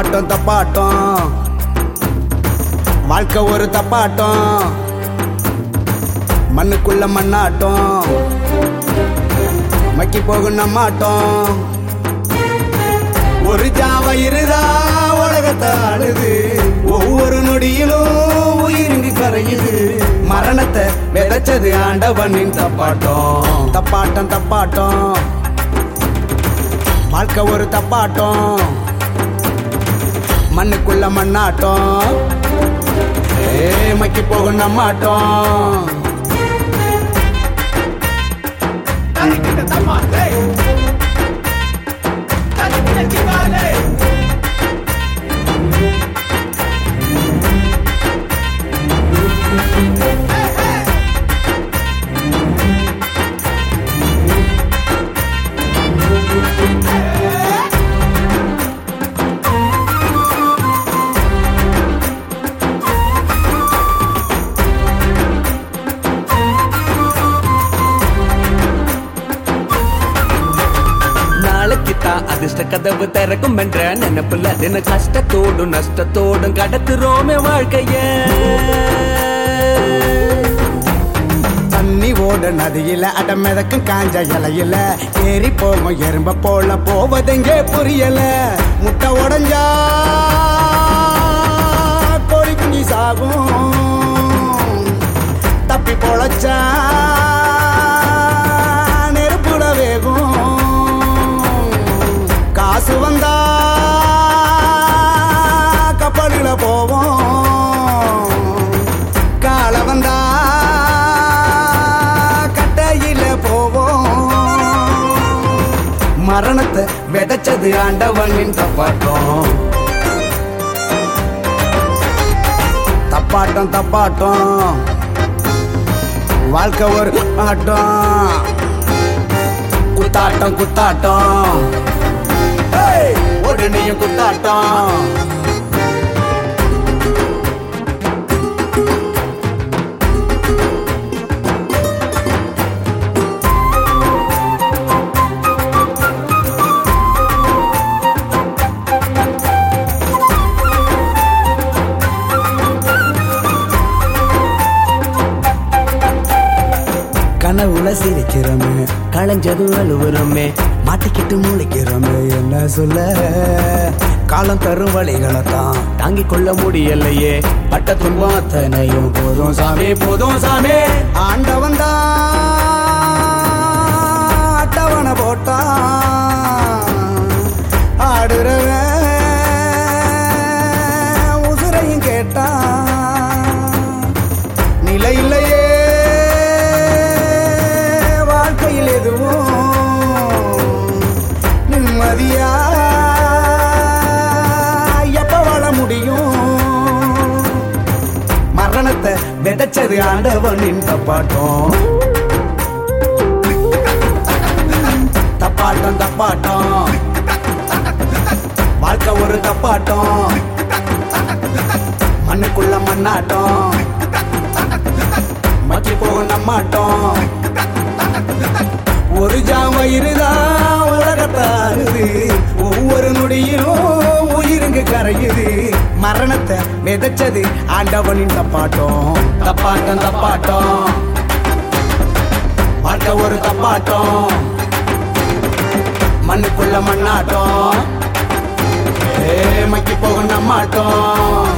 தப்பாட்டம் தப்பாட்டம் வாழ்க்கை ஒரு தப்பாட்டம் மண்ணுக்குள்ள மண்ணாட்டம் மக்கி போகும் நம்மாட்டம் ஒரு ஜாவ இருதா உலகத்தை ஆளுது ஒவ்வொரு நொடியிலும் உயிரிங்கு கரையுது மரணத்தை விதைச்சது ஆண்டவனின் தப்பாட்டம் தப்பாட்டம் தப்பாட்டம் வாழ்க்கை ஒரு தப்பாட்டம் மண்ணுக்குள்ள மண்ணாட்டம் ஏ மக்கி போகும் நம்மாட்டம் Dale, tama, hey. Dale, dale, dale. Hey, hey. நாளைக்கு தான் அதிர்ஷ்ட கதவு திறக்கும் என்ற நினைப்புல தின கஷ்டத்தோடும் நஷ்டத்தோடும் கடத்துறோமே வாழ்க்கைய தண்ணி ஓட நதியில அட மிதக்கும் காஞ்ச இலையில ஏறி போகும் எறும்ப போல போவதெங்கே புரியல முட்டை உடஞ்சா கோழி குஞ்சு சாகும் தப்பி பொழைச்சா நெருப்புல வேகும் காசு வந்தா கப்பலில போவோம் கால வந்தா கட்டையில போவோம் மரணத்தை விதைச்சது ஆண்டவனின் தப்பாட்டம் தப்பாட்டம் தப்பாட்டம் வாழ்க்கை ஒரு ஆட்டம் குத்தாட்டம் குத்தாட்டம் ஏய், உடனேயும் குத்தாட்டம் கனவுல சிரிக்கிறோமே களைஞ்சது அழுவுறோமே மாட்டிக்கிட்டு முழிக்கிறோமே என்ன சொல்ல காலம் தரும் வழிகளை தான் தாங்கிக் கொள்ள முடியலையே பட்ட துன்பம் அத்தனையும் போதும் சாமி போதும் சாமி ஆண்டவன் தான் அட்டவணை போட்டான் ஆடுறவன் உசுரையும் கேட்டான் நிலை இல்லையே வாழ்க்கையில் எதுவும் நிம்மதியா எப்ப வாழ முடியும் மரணத்தை விதைச்சது ஆண்டவனின் தப்பாட்டம் தப்பாட்டம் தப்பாட்டம் வாழ்க்கை ஒரு தப்பாட்டம் மண்ணுக்குள்ள மண்ணாட்டம் மக்கி போகும் நம்மாட்டம் ஒரு ஜாம இருதா உலகத்தாருது ஒவ்வொரு நொடியிலும் உயிருங்க கரையுது மரணத்தை விதைச்சது ஆண்டவனின் தப்பாட்டம் தப்பாட்டம் தப்பாட்டம் வாழ்க்கை ஒரு தப்பாட்டம் மண்ணுக்குள்ள மண்ணாட்டம் ஏ மக்கி போகும் நம்மாட்டம்